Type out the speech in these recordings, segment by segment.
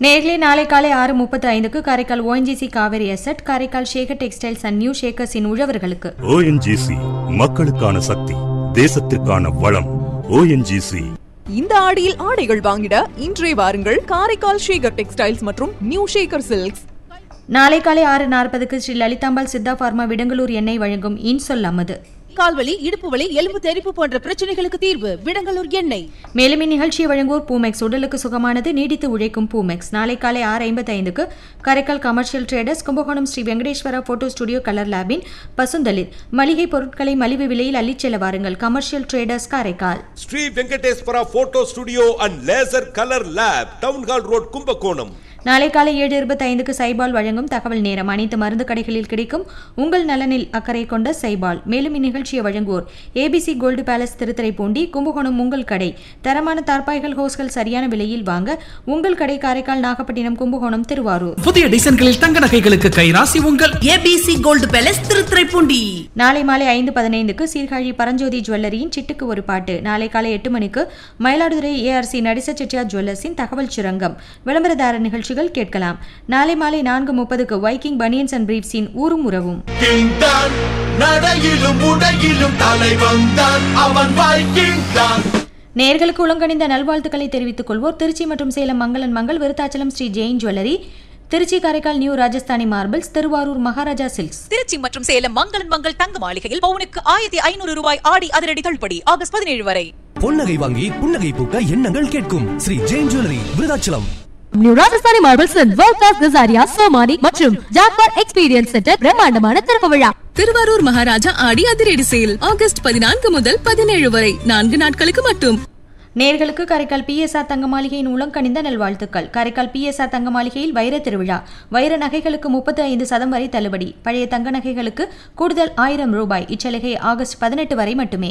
நேர்களே நாளை காலை ஆறு முப்பத்து ஐந்துக்கு Karaikal ONGC Kaveri asset Karaikal Shekar textiles and new ஷேக்கர்ஸின் உழவர்களுக்கு ஓஎன்ஜிசி மக்களுக்கான சக்தி தேசத்திற்கான வளம் ஓஎன்ஜிசி இந்த ஆடியில் ஆடைகள் வாங்கிட இன்றே வாருங்கள் காரைக்கால் ஷேகர் டெக்ஸ்டைல்ஸ் மற்றும் நியூ ஷேகர் சில்க்ஸ் நாளை காலை ஆறு நாற்பதுக்கு ஸ்ரீ லலிதாம்பாள் சித்தா பார்மா விடங்கலூர் எண்ணெய் வழங்கும் இன்சொல் அமது கால்வலி இடுப்பு வலி எலும்பு தெறிப்பு போன்ற பிரச்சனைகளுக்கு தீர்வு விடங்கலூர் எண்ணெய் மேலும் இந்நிகழ்ச்சியை வழங்குவோர் பூமெக்ஸ் உடலுக்கு சுகமானது நீடித்து உழைக்கும் பூமெக்ஸ் நாளை காலை ஆறு ஐம்பத்தி ஐந்துக்கு Karaikal commercial traders Kumbakonam Sri Venkateswara photo studio colour லேபின் பசுந்தளிர் மளிகை பொருட்களை மலிவு விலையில் அள்ளிச் செல்ல வாருங்கள் commercial traders Karaikal Sri Venkateswara photo studio and laser colour lab town hall road Kumbakonam நாளை காலை ஏழு இருபத்தி ஐந்துக்கு சைபால் வழங்கும் தகவல் நேரம் அனைத்து மருந்து கடைகளில் கிடைக்கும் உங்கள் நலனில் அக்கறை கொண்ட சைபால் மேலும் இந்நிகழ்ச்சியை வழங்குவோர் ABC gold palace Thiruthuraipoondi Kumbakonam உங்கள் கடை தரமான தார்பாய்கள் ஹோஸ்கள் சரியான விலையில் வாங்க உங்கள் கடை காரைக்கால் நாகப்பட்டினம் கும்பகோணம் திருவாரூர் புதிய டிசைன்களில் தங்க நகைகளுக்கு கைராசி உங்கள் ஏபிசி கோல்டு பேலஸ் திருத்துறைப்பூண்டி நாளை மாலை ஐந்து பதினைந்துக்கு சீர்காழி பரஞ்சோதி ஜுவல்லரியின் சிட்டுக்கு ஒரு பாட்டு நாளை காலை எட்டு மணிக்கு மயிலாடுதுறை ஏஆர்சி நடிச செட்டியார் ஜுவல்லர்ஸின் தகவல் சுரங்கம் விளம்பரதார நிகழ்ச்சிகள் கேட்கலாம் நாளை மாலை நான்கு முப்பதுக்கு வைக்கிங் பனியன்ஸ் அண்ட் பிரீப்ஸின் ஊரும் உறவும் கிங் தான் நடையிலும் உடையிலும் தலைவன் தான் அவன் வைக்கிங் தான் நேர்களுக்கு உளங்கணிந்த நல்வாழ்த்துக்களை தெரிவித்துக் கொள்வோர் திருச்சி மற்றும் சேலம் மங்களன் Mangal Virudhachalam Sri Jain jewellery Trichy Karaikal new Rajasthani marbles Thiruvarur Maharaja silks Trichy மற்றும் சேலம் மங்களன் மங்கள் தங்க மாளிகையில் பவுனுக்கு ஆயிரத்தி ஐநூறு ரூபாய் ஆடி அதிரடி தள்ளுபடி ஆகஸ்ட் பதினேழு வரை பொன்னகை வாங்கி புன்னகை பூக்க எண்ணங்கள் கேட்கும் Shri Jain jewellery Virudhachalam new Rajasthani marbles world glass Kajaria Somany மற்றும் ஜாக்வார் எக்ஸ்பீரியன்ஸ் சென்டர் பிரம்மாண்டமான திறப்பு விழா திருவாரூர் மகாராஜா ஆடி அதிரடி சேல் ஆகஸ்ட் பதினான்கு முதல் பதினேழு வரை நான்கு நாட்களுக்கு மட்டும் நேர்களுக்கு காரைக்கால் பிஎஸ்ஆர் தங்க மாளிகையின் உளங்கணிந்த நல்வாழ்த்துக்கள் காரைக்கால் பிஎஸ்ஆர் தங்க மாளிகையில் வைர திருவிழா வைர நகைகளுக்கு முப்பத்தி ஐந்து சதம் வரை தள்ளுபடி பழைய தங்க நகைகளுக்கு கூடுதல் ஆயிரம் ரூபாய் இச்சலுகை ஆகஸ்ட் பதினெட்டு வரை மட்டுமே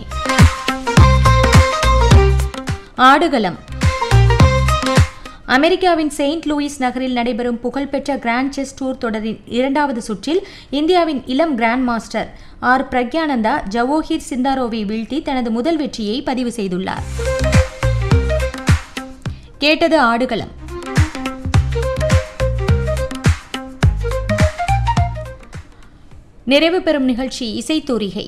ஆடுகளம் அமெரிக்காவின் செயின்ட் லூயிஸ் நகரில் நடைபெறும் புகழ்பெற்ற கிராண்ட் செஸ் டூர் தொடரின் இரண்டாவது சுற்றில் இந்தியாவின் இளம் grand master R Praggnanandhaa Javokhir சிந்தாரோவை வீழ்த்தி தனது முதல் வெற்றியை பதிவு செய்துள்ளார் கேட்டது ஆடுகளம் நிறைவு பெறும் நிகழ்ச்சி இசைத்தூரிகை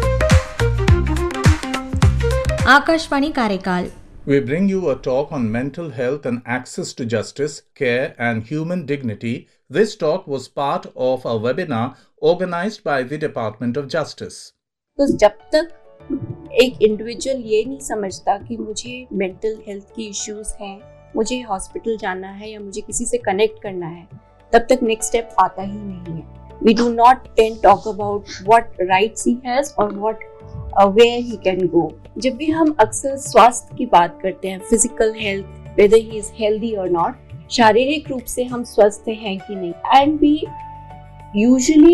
Akashvani Karaikal We bring you a talk on mental health and access to justice, care, and human dignity. This talk was part of a webinar organized by the Department of Justice. तो जब तक एक इंडिविजुअल ये नहीं समझता कि मुझे मेंटल हेल्थ की इश्यूज हैं मुझे हॉस्पिटल जाना है या मुझे किसी से कनेक्ट करना है तब तक नेक्स्ट स्टेप आता ही नहीं है we do not tend talk about what rights he has और what where he can go जब भी हम अक्सर स्वास्थ्य की बात करते हैं physical health whether he is healthy और नॉट शारीरिक रूप से हम स्वस्थ हैं कि नहीं एंड वी यूजुअली